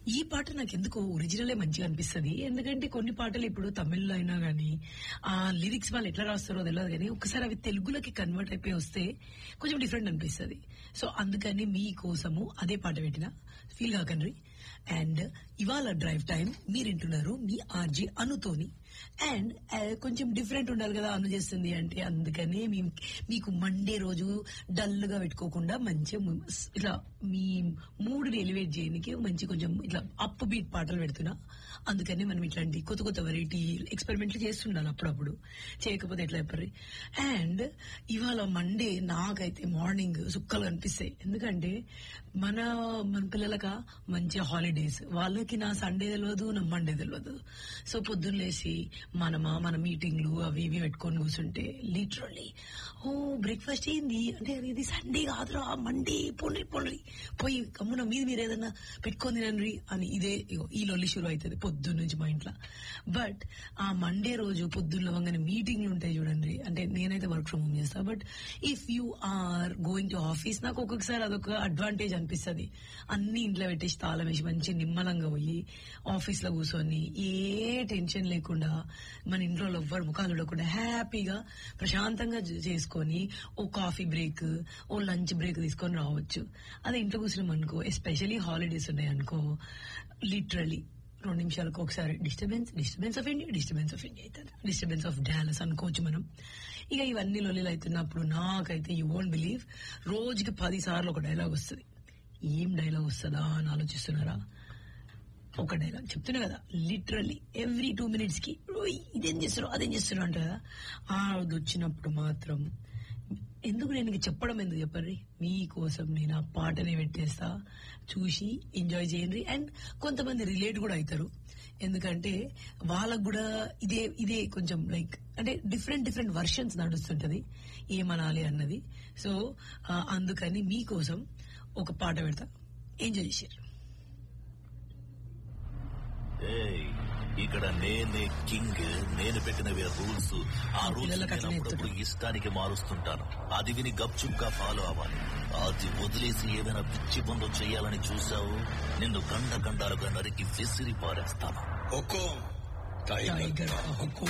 ఈ పాట నాకు ఎందుకు ఒరిజినలే మంచిగా అనిపిస్తుంది ఎందుకంటే కొన్ని పాటలు ఇప్పుడు తమిళ్లో అయినా గానీ ఆ లిరిక్స్ వాళ్ళు ఎట్లా రాస్తారో తెలియదు కానీ ఒకసారి అవి తెలుగులోకి కన్వర్ట్ అయిపోయి వస్తే కొంచెం డిఫరెంట్ అనిపిస్తుంది సో అందుకని మీ కోసము అదే పాట పెట్టిన ఫీల్ కాకండి అండ్ ఇవాళ డ్రైవ్ టైం మీరింటున్నారు మీ ఆర్జీ అనుతోని అండ్ కొంచెం డిఫరెంట్ ఉండాలి కదా అను చేస్తుంది అంటే అందుకనే మీ- మీకు మండే రోజు డల్ గా పెట్టుకోకుండా మంచిగా ము- ఇట్లా మీ మూడుని ఎలివేట్ చేయడానికి మంచి కొంచెం ఇట్లా అప్ బీట్ పాటలు పెడుతున్నా అందుకని మనం ఇట్లాంటి కొత్త కొత్త వెరైటీ ఎక్స్పెరిమెంట్లు చేస్తుండాలి అప్పుడప్పుడు చేయకపోతే ఎట్లా చెప్పరు అండ్ ఇవాళ మండే నాకైతే మార్నింగ్ సుక్కలు అనిపిస్తాయి ఎందుకంటే మన మన పిల్లలక మంచి హాలిడేస్ వాళ్ళకి నా సండే తెలియదు నా మండే తెలియదు సో పొద్దున్న లేసి మనమా మన మీటింగ్లు అవి ఇవి పెట్టుకొని కూర్చుంటే లిటరల్లీ ఓ బ్రేక్ఫాస్ట్ ఏంది అంటే ఇది సండే కాదురా మండే పొండ్రి పొండ్రి పోయి కమ్మున మీద మీరు ఏదన్నా పెట్టుకొని తినండి అని ఇదే ఇగో ఈ లొల్లి షురు అవుతుంది పొద్దున్న నుంచి మా ఇంట్లో బట్ ఆ మండే రోజు పొద్దున్న వంగని మీటింగ్లు ఉంటాయి చూడండి అంటే నేనైతే వర్క్ ఫ్రమ్ హోమ్ చేస్తా but if you are going to office నాకు ఒక్కొక్కసారి అదొక అడ్వాంటేజ్ అనిపిస్తుంది అన్ని ఇంట్లో పెట్టేసి తాళం వేసి మంచి నిమ్మలంగా పోయి ఆఫీస్ లో కూర్చొని ఏ టెన్షన్ లేకుండా మన ఇంట్లో ఎవ్వరు ముఖాలు చూడకుండా హ్యాపీగా ప్రశాంతంగా చే- చేసుకొని ఓ కాఫీ బ్రేక్ ఓ లంచ్ బ్రేక్ తీసుకొని రావచ్చు అదే ఇంట్లో కూర్చున్నాం అనుకో ఎస్పెషలీ హాలిడేస్ ఉన్నాయి అనుకో లిటరలీ రెండు నిమిషాలకు ఒకసారి disturbance disturbance of India disturbance of India అవుతుంది డిస్టర్బెన్స్ ఆఫ్ డాలస్ అనుకోవచ్చు మనం ఇక ఇవన్నీ లొల్లిలు అవుతున్నప్పుడు నాకైతే యూ వోంట్ బిలీవ్ రోజుకి పది సార్లు ఒక డైలాగ్ వస్తుంది ఏం డైలాగ్ వస్తుందా అని ఆలోచిస్తున్నారా ఒక డైలాగ్ చెప్తున్నా కదా లిటరల్లీ ఎవ్రీ టూ మినిట్స్ కి "ఓయ్, ఇదేం చేస్తారు అదేం చేస్తారు అంట కదా ఆ రోజు వచ్చినప్పుడు మాత్రం ఎందుకు నేను ఇంక చెప్పడం ఎందుకు చెప్పండి మీకోసం నేను ఆ పాటని పెట్టేస్తా చూసి ఎంజాయ్ చేయండి అండ్ కొంతమంది రిలేట్ కూడా అవుతారు ఎందుకంటే వాళ్ళకు కూడా ఇదే ఇదే కొంచెం లైక్ అంటే డిఫరెంట్ డిఫరెంట్ వర్షన్స్ నడుస్తుంటది ఏమనాలి అన్నది సో అందుకని మీకోసం ఒక పాట పెడతా ఎంజాయ్ చేశారు ఏయ్, ఇక్కడ నేనే కింగ్ నేను పెట్టినవి రూల్స్ ఆ రూల్స్ పిల్లలకు అట్లనే అప్పుడప్పుడు ఇష్టానికి మారుస్తుంటాను అది విని గప్చుప్గా ఫాలో అవ్వాలి అది వదిలేసి ఏమైనా పిచ్చి పనులు చేయాలని చూసావు నిన్ను గండ గండాలుగా నరికి విసిరి పారేస్తాను హుకుం టైగర్ టైగర్ హుకుం